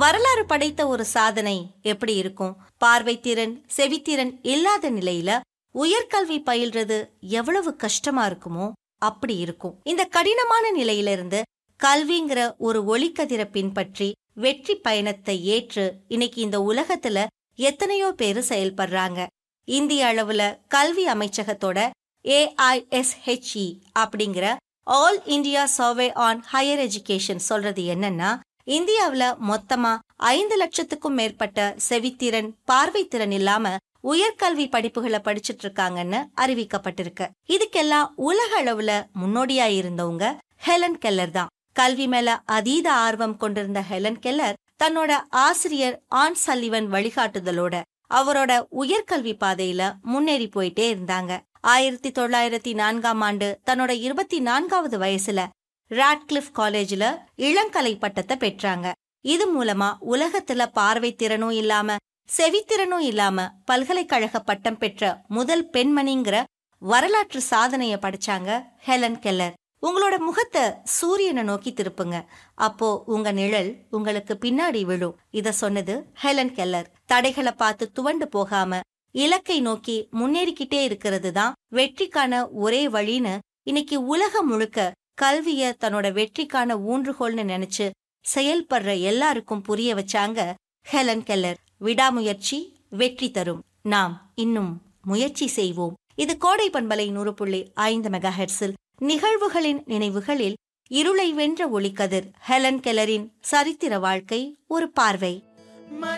வரலாறு படைத்த ஒரு சாதனை எப்படி இருக்கும் பார்வைத்திறன் செவித்திறன் இல்லாத நிலையில உயர்கல்வி பயில்றது எவ்வளவு கஷ்டமா இருக்குமோ அப்படி இருக்கும் இந்த கடினமான நிலையிலிருந்து கல்விங்கிற ஒரு ஒளிக்கதிரை பின்பற்றி வெற்றி பயணத்தை ஏற்று இன்னைக்கு இந்த உலகத்துல எத்தனையோ பேரு செயல்படுறாங்க இந்திய அளவுல கல்வி அமைச்சகத்தோட ஏஐஎஸ்ஹெச்இ அப்படிங்கிற all India survey on higher education சொல்றது என்னன்னா இந்தியாவுல மொத்தமா ஐந்து லட்சத்துக்கும் மேற்பட்ட செவித்திறன் பார்வைத்திறன் இல்லாம உயர்கல்வி படிப்புகளை படிச்சிட்டு இருக்காங்கன்னு அறிவிக்கப்பட்டிருக்கு இதுக்கெல்லாம் உலக அளவுல முன்னோடியா இருந்தவங்க ஹெலன் கெல்லர் தான் கல்வி மேல அதீத ஆர்வம் கொண்டிருந்த ஹெலன் கெல்லர் தன்னோட ஆசிரியர் ஆன் சல்லிவன் வழிகாட்டுதலோட அவரோட உயர்கல்வி பாதையில முன்னேறி போயிட்டே இருந்தாங்க ஆயிரத்தி தொள்ளாயிரத்தி நான்காம் ஆண்டு தன்னோட இருபத்தி நான்காவது வயசுல ராட்கிளிஃப் காலேஜ்ல இளங்கலை பட்டத்தை பெற்றாங்க இது மூலமா உலகத்துல பார்வை திறனும் இல்லாம செவித்திறனும் இல்லாம பல்கலைக்கழக பட்டம் பெற்ற முதல் பெண்மணிங்கிற வரலாற்று சாதனைய படிச்சாங்க ஹெலன் கெல்லர் உங்களோட முகத்தை சூரியனை நோக்கி திருப்புங்க அப்போ உங்க நிழல் உங்களுக்கு பின்னாடி விழும் இத சொன்னது ஹெலன் கெல்லர் தடைகளை பார்த்து துவண்டு போகாம இலக்கை நோக்கி முன்னேறிக்கிட்டே இருக்கிறது தான் வெற்றிக்கான ஒரே வழின்னு இன்னைக்கு உலகம் முழுக்க கல்விய தன்னோட வெற்றிக்கான ஊன்றுகோல்னு நினைச்சு செயல்படுற எல்லாருக்கும் புரிய வச்சாங்க ஹெலன் கெல்லர் விடாமுயற்சி வெற்றி தரும் நாம் இன்னும் முயற்சி செய்வோம் இது கோடை பண்பலை நூறு புள்ளி ஐந்து மெகா ஹெர்ஸில் நிகழ்வுகளின் நினைவுகளில் இருளை வென்ற ஒளிக்கதிர் ஹெலன் கெல்லரின் சரித்திர வாழ்க்கை ஒரு பார்வை